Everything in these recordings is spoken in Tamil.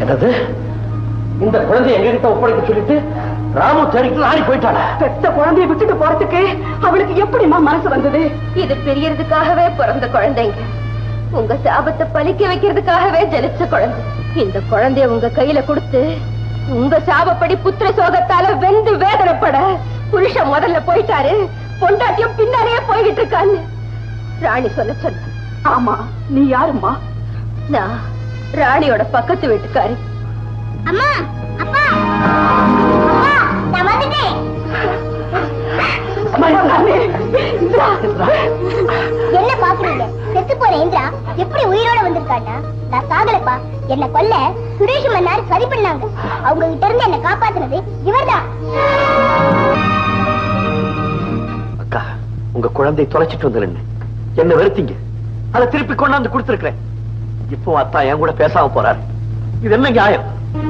என்னது இந்த குழந்தை எங்க கிட்ட ஒப்படைக்க சொல்லிட்டு ராமு தேடிக்கு ஆடி போயிட்டாளா பெத்த குழந்தைய விட்டுட்டு போறதுக்கு அவளுக்கு எப்படிம்மா மனசு வந்தது இது பிரியறதுக்காகவே பிறந்த குழந்தைங்க உங்க சாபத்தை பலிக்க வைக்கிறதுக்காகவே ஜனிச்ச குழந்தை இந்த குழந்தைய உங்க கையில கொடுத்து உங்க சாபப்படி புத்திர சோகத்தால வெந்து வேதனைப்பட புருஷன் முதல்ல போயிட்டாரு பொண்டாட்டியும் பின்னாலேயே போய்கிட்டு இருக்கான்னு ராணி சொல்ல சொன்ன ஆமா நீ யாரும்மா நான் ராணியோட பக்கத்து வீட்டுக்காரி அம்மா அப்பா அப்பா நான் வந்துட்டேன் என்ன பாக்குறீங்க செத்து போற இந்திரா எப்படி உயிரோட வந்திருக்கானா நான் சாகலப்பா என்ன கொல்ல சுரேஷ் மன்னார் சரி பண்ணாங்க அவங்க கிட்ட இருந்து என்ன காப்பாத்துனது இவர்தான் அக்கா உங்க குழந்தை தொலைச்சிட்டு வந்துருன்னு என்ன வெறுத்தீங்க அதை திருப்பி கொண்டாந்து கொடுத்துருக்கிறேன் இப்போ அத்தா என் கூட பேசாம போறாரு இது என்ன நியாயம்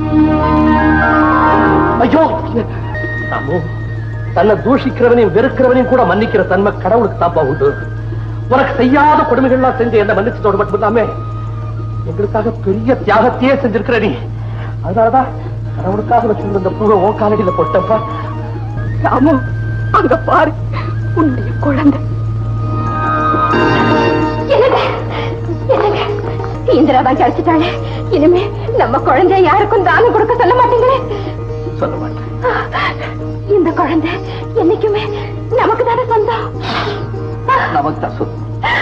ஐயோ ராமு தன்னை தூஷிக்கிறவனையும் வெறுக்கிறவனையும் கூட மன்னிக்கிற தன்மை கடவுளுக்கு தாப்பா உண்டு உனக்கு செய்யாத கொடுமைகள்லாம் செஞ்சு என்ன மன்னிச்சதோடு மட்டும் இல்லாம எங்களுக்காக பெரிய தியாகத்தையே செஞ்சிருக்கிற நீ அதனாலதான் கடவுளுக்காக வச்சிருந்த இந்த பூவை ஓ காலடியில போட்டப்பா ராமு அங்க பாரு உன்னுடைய குழந்தை என்னங்க என்னங்க இந்திரா தான் கிடைச்சிட்டாளே இனிமே நம்ம குழந்தைய யாருக்கும் தானம் கொடுக்க சொல்ல மாட்டீங்களே சொல்ல மாட்டேன் இந்த குழந்தை என்னைக்குமே நமக்கு தானே சொந்தம் நமக்கு தான் சொத்து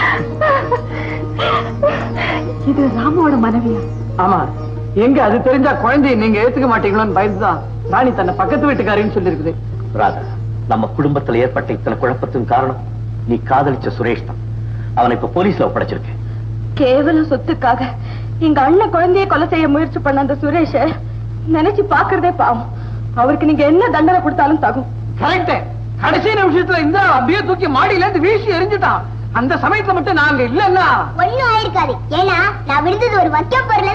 இது ராமுவோட மனைவியா ஆமா எங்க அது தெரிஞ்சா குழந்தையை நீங்க ஏத்துக்க மாட்டீங்களோன்னு பயந்துதான் ராணி தன்னை பக்கத்து வீட்டுக்காரின்னு சொல்லிருக்குது ராதா நம்ம குடும்பத்துல ஏற்பட்ட இத்தனை குழப்பத்தின் காரணம் நீ காதலிச்ச சுரேஷ் தான் அவனை இப்ப போலீஸ்ல ஒப்படைச்சிருக்கேன் கேவல சொத்துக்காக எங்க அண்ணன் குழந்தைய கொலை செய்ய முயற்சி பண்ண அந்த சுரேஷ நினைச்சு பாக்குறதே பாவம் அவருக்கு நீங்க என்ன தண்டனை கொடுத்தாலும் தகும் கரெக்ட் கடைசி நிமிஷத்துல இந்த அப்படியே தூக்கி மாடியில இருந்து வீசி எரிஞ்சுட்டான் அந்த சமயத்துல மட்டும் நாங்க இல்லன்னா ஒண்ணும் ஆயிருக்காது ஏன்னா நான் விழுந்தது ஒரு வச்ச பொருள்